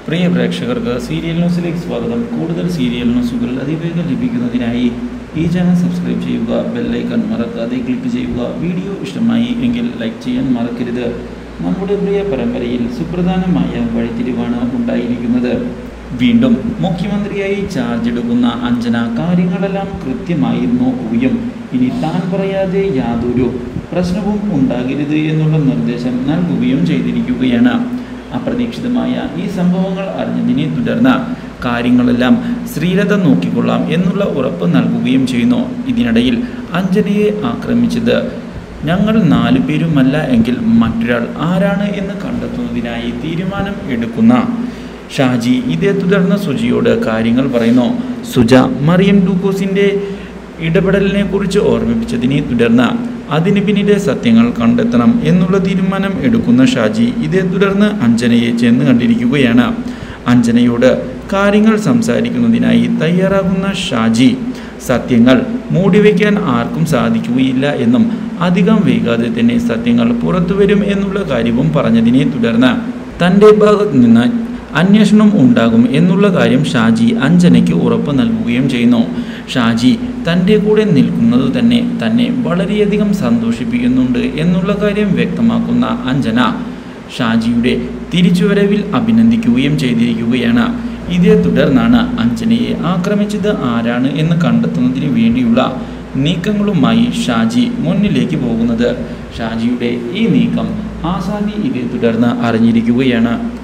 പ്രിയ പ്രേക്ഷകർക്ക് സീരിയൽ ന്യൂസിലേക്ക് സ്വാഗതം കൂടുതൽ സീരിയൽ ന്യൂസുകൾ അതിവേഗം ലഭിക്കുന്നതിനായി ഈ ചാനൽ സബ്സ്ക്രൈബ് ചെയ്യുക ബെല്ലൈക്കൺ മറക്കാതെ ക്ലിക്ക് ചെയ്യുക വീഡിയോ ഇഷ്ടമായി എങ്കിൽ ലൈക്ക് ചെയ്യാൻ മറക്കരുത് നമ്മുടെ പ്രിയ പരമ്പരയിൽ സുപ്രധാനമായ വഴിത്തിരിവാണ് ഉണ്ടായിരിക്കുന്നത് വീണ്ടും മുഖ്യമന്ത്രിയായി ചാർജ് എടുക്കുന്ന അഞ്ജന കാര്യങ്ങളെല്ലാം കൃത്യമായി നോക്കുകയും ഇനി താൻ പറയാതെ യാതൊരു പ്രശ്നവും ഉണ്ടാകരുത് എന്നുള്ള നിർദ്ദേശം നൽകുകയും ചെയ്തിരിക്കുകയാണ് അപ്രതീക്ഷിതമായ ഈ സംഭവങ്ങൾ അറിഞ്ഞതിനെ തുടർന്ന് കാര്യങ്ങളെല്ലാം ശ്രീലത നോക്കിക്കൊള്ളാം എന്നുള്ള ഉറപ്പ് നൽകുകയും ചെയ്യുന്നു ഇതിനിടയിൽ അഞ്ജനയെ ആക്രമിച്ചത് ഞങ്ങൾ നാലു പേരുമല്ല എങ്കിൽ മറ്റൊരാൾ ആരാണ് എന്ന് കണ്ടെത്തുന്നതിനായി തീരുമാനം എടുക്കുന്ന ഷാജി ഇതേ തുടർന്ന് സുജിയോട് കാര്യങ്ങൾ പറയുന്നു സുജ മറിയം ഡൂക്കോസിൻ്റെ ഇടപെടലിനെ കുറിച്ച് ഓർമ്മിപ്പിച്ചതിനെ തുടർന്ന് അതിന് പിന്നിലെ സത്യങ്ങൾ കണ്ടെത്തണം എന്നുള്ള തീരുമാനം എടുക്കുന്ന ഷാജി ഇതേ തുടർന്ന് അഞ്ജനയെ ചെന്ന് കണ്ടിരിക്കുകയാണ് അഞ്ജനയോട് കാര്യങ്ങൾ സംസാരിക്കുന്നതിനായി തയ്യാറാകുന്ന ഷാജി സത്യങ്ങൾ മൂടിവെക്കാൻ ആർക്കും സാധിക്കുകയില്ല എന്നും അധികം വൈകാതെ തന്നെ സത്യങ്ങൾ പുറത്തുവരും എന്നുള്ള കാര്യവും പറഞ്ഞതിനെ തുടർന്ന് തൻ്റെ ഭാഗത്ത് നിന്ന് അന്വേഷണം ഉണ്ടാകും എന്നുള്ള കാര്യം ഷാജി അഞ്ജനയ്ക്ക് ഉറപ്പ് നൽകുകയും ചെയ്യുന്നു ഷാജി തൻ്റെ കൂടെ നിൽക്കുന്നത് തന്നെ തന്നെ വളരെയധികം സന്തോഷിപ്പിക്കുന്നുണ്ട് എന്നുള്ള കാര്യം വ്യക്തമാക്കുന്ന അഞ്ജന ഷാജിയുടെ തിരിച്ചുവരവിൽ അഭിനന്ദിക്കുകയും ചെയ്തിരിക്കുകയാണ് ഇതേ തുടർന്നാണ് അഞ്ജനയെ ആക്രമിച്ചത് ആരാണ് എന്ന് കണ്ടെത്തുന്നതിന് വേണ്ടിയുള്ള നീക്കങ്ങളുമായി ഷാജി മുന്നിലേക്ക് പോകുന്നത് ഷാജിയുടെ ഈ നീക്കം ആസാദി ഇതേ തുടർന്ന് അറിഞ്ഞിരിക്കുകയാണ്